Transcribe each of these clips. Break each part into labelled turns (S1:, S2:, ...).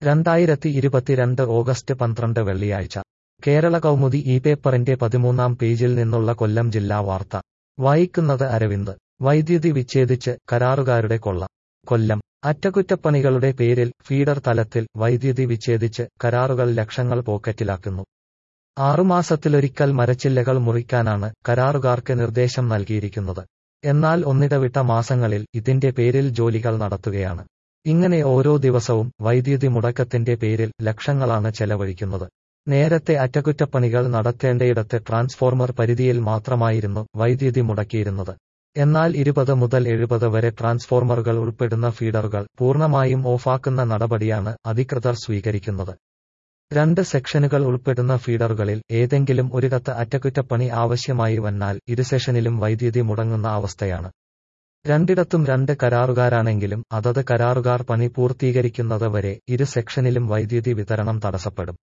S1: രണ്ടായിരത്തി ഇരുപത്തിരണ്ട് ഓഗസ്റ്റ് പന്ത്രണ്ട് വെള്ളിയാഴ്ച കേരള കൗമുദി ഈ പേപ്പറിന്റെ പതിമൂന്നാം പേജിൽ നിന്നുള്ള കൊല്ലം ജില്ലാ വാർത്ത വായിക്കുന്നത് അരവിന്ദ് വൈദ്യുതി വിച്ഛേദിച്ച് കരാറുകാരുടെ കൊള്ള കൊല്ലം അറ്റകുറ്റപ്പണികളുടെ പേരിൽ ഫീഡർ തലത്തിൽ വൈദ്യുതി വിച്ഛേദിച്ച് കരാറുകൾ ലക്ഷങ്ങൾ പോക്കറ്റിലാക്കുന്നു ആറുമാസത്തിലൊരിക്കൽ മരച്ചില്ലകൾ മുറിക്കാനാണ് കരാറുകാർക്ക് നിർദ്ദേശം നൽകിയിരിക്കുന്നത് എന്നാൽ ഒന്നിടവിട്ട മാസങ്ങളിൽ ഇതിന്റെ പേരിൽ ജോലികൾ നടത്തുകയാണ് ഇങ്ങനെ ഓരോ ദിവസവും വൈദ്യുതി മുടക്കത്തിന്റെ പേരിൽ ലക്ഷങ്ങളാണ് ചെലവഴിക്കുന്നത് നേരത്തെ അറ്റകുറ്റപ്പണികൾ നടത്തേണ്ടയിടത്ത് ട്രാൻസ്ഫോർമർ പരിധിയിൽ മാത്രമായിരുന്നു വൈദ്യുതി മുടക്കിയിരുന്നത് എന്നാൽ ഇരുപത് മുതൽ എഴുപത് വരെ ട്രാൻസ്ഫോർമറുകൾ ഉൾപ്പെടുന്ന ഫീഡറുകൾ പൂർണ്ണമായും ഓഫാക്കുന്ന നടപടിയാണ് അധികൃതർ സ്വീകരിക്കുന്നത് രണ്ട് സെക്ഷനുകൾ ഉൾപ്പെടുന്ന ഫീഡറുകളിൽ ഏതെങ്കിലും ഒരിടത്ത് അറ്റകുറ്റപ്പണി ആവശ്യമായി വന്നാൽ ഇരു സെഷനിലും വൈദ്യുതി മുടങ്ങുന്ന അവസ്ഥയാണ് രണ്ടിടത്തും രണ്ട് കരാറുകാരാണെങ്കിലും അതത് കരാറുകാർ പണി പൂർത്തീകരിക്കുന്നത് വരെ ഇരു സെക്ഷനിലും വൈദ്യുതി വിതരണം തടസ്സപ്പെടും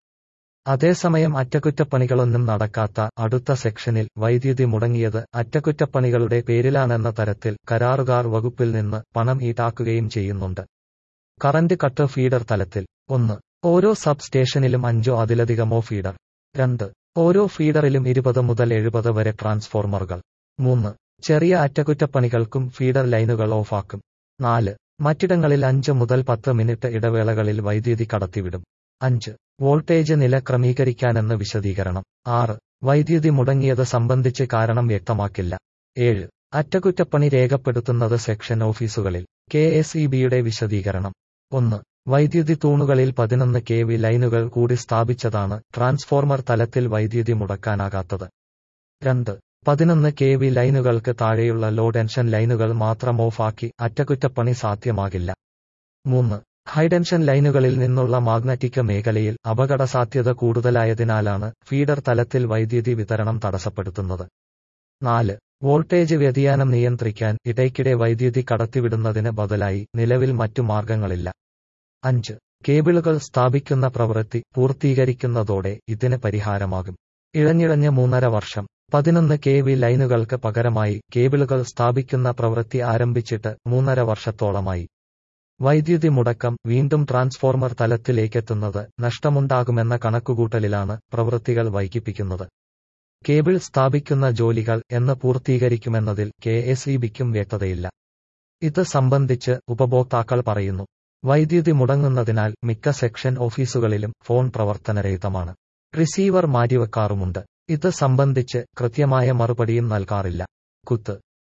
S1: അതേസമയം അറ്റകുറ്റപ്പണികളൊന്നും നടക്കാത്ത അടുത്ത സെക്ഷനിൽ വൈദ്യുതി മുടങ്ങിയത് അറ്റകുറ്റപ്പണികളുടെ പേരിലാണെന്ന തരത്തിൽ കരാറുകാർ വകുപ്പിൽ നിന്ന് പണം ഈടാക്കുകയും ചെയ്യുന്നുണ്ട് കറന്റ് കട്ട് ഫീഡർ തലത്തിൽ ഒന്ന് ഓരോ സബ് സ്റ്റേഷനിലും അഞ്ചോ അതിലധികമോ ഫീഡർ രണ്ട് ഓരോ ഫീഡറിലും ഇരുപത് മുതൽ എഴുപത് വരെ ട്രാൻസ്ഫോർമറുകൾ മൂന്ന് ചെറിയ അറ്റകുറ്റപ്പണികൾക്കും ഫീഡർ ലൈനുകൾ ഓഫാക്കും നാല് മറ്റിടങ്ങളിൽ അഞ്ച് മുതൽ പത്ത് മിനിറ്റ് ഇടവേളകളിൽ വൈദ്യുതി കടത്തിവിടും അഞ്ച് വോൾട്ടേജ് നില ക്രമീകരിക്കാനെന്ന് വിശദീകരണം ആറ് വൈദ്യുതി മുടങ്ങിയത് സംബന്ധിച്ച് കാരണം വ്യക്തമാക്കില്ല ഏഴ് അറ്റകുറ്റപ്പണി രേഖപ്പെടുത്തുന്നത് സെക്ഷൻ ഓഫീസുകളിൽ കെ എസ് ഇ ബിയുടെ വിശദീകരണം ഒന്ന് വൈദ്യുതി തൂണുകളിൽ പതിനൊന്ന് കെ വി ലൈനുകൾ കൂടി സ്ഥാപിച്ചതാണ് ട്രാൻസ്ഫോർമർ തലത്തിൽ വൈദ്യുതി മുടക്കാനാകാത്തത് രണ്ട് പതിനൊന്ന് കെ വി ലൈനുകൾക്ക് താഴെയുള്ള ലോ ടെൻഷൻ ലൈനുകൾ മാത്രം ഓഫാക്കി അറ്റകുറ്റപ്പണി സാധ്യമാകില്ല മൂന്ന് ഹൈടെൻഷൻ ലൈനുകളിൽ നിന്നുള്ള മാഗ്നറ്റിക് മേഖലയിൽ അപകട സാധ്യത കൂടുതലായതിനാലാണ് ഫീഡർ തലത്തിൽ വൈദ്യുതി വിതരണം തടസ്സപ്പെടുത്തുന്നത് നാല് വോൾട്ടേജ് വ്യതിയാനം നിയന്ത്രിക്കാൻ ഇടയ്ക്കിടെ വൈദ്യുതി കടത്തിവിടുന്നതിന് ബദലായി നിലവിൽ മറ്റു മാർഗങ്ങളില്ല അഞ്ച് കേബിളുകൾ സ്ഥാപിക്കുന്ന പ്രവൃത്തി പൂർത്തീകരിക്കുന്നതോടെ ഇതിന് പരിഹാരമാകും ഇഴഞ്ഞിഴഞ്ഞ് മൂന്നര വർഷം പതിനൊന്ന് കെ വി ലൈനുകൾക്ക് പകരമായി കേബിളുകൾ സ്ഥാപിക്കുന്ന പ്രവൃത്തി ആരംഭിച്ചിട്ട് മൂന്നര വർഷത്തോളമായി വൈദ്യുതി മുടക്കം വീണ്ടും ട്രാൻസ്ഫോർമർ തലത്തിലേക്കെത്തുന്നത് നഷ്ടമുണ്ടാകുമെന്ന കണക്കുകൂട്ടലിലാണ് പ്രവൃത്തികൾ വൈകിപ്പിക്കുന്നത് കേബിൾ സ്ഥാപിക്കുന്ന ജോലികൾ എന്ന് പൂർത്തീകരിക്കുമെന്നതിൽ കെ എസ് ഇ ബിക്കും വ്യക്തതയില്ല ഇത് സംബന്ധിച്ച് ഉപഭോക്താക്കൾ പറയുന്നു വൈദ്യുതി മുടങ്ങുന്നതിനാൽ മിക്ക സെക്ഷൻ ഓഫീസുകളിലും ഫോൺ പ്രവർത്തനരഹിതമാണ് റിസീവർ മാറ്റിവെക്കാറുമുണ്ട് ഇത് സംബന്ധിച്ച് കൃത്യമായ മറുപടിയും നൽകാറില്ല കുത്ത്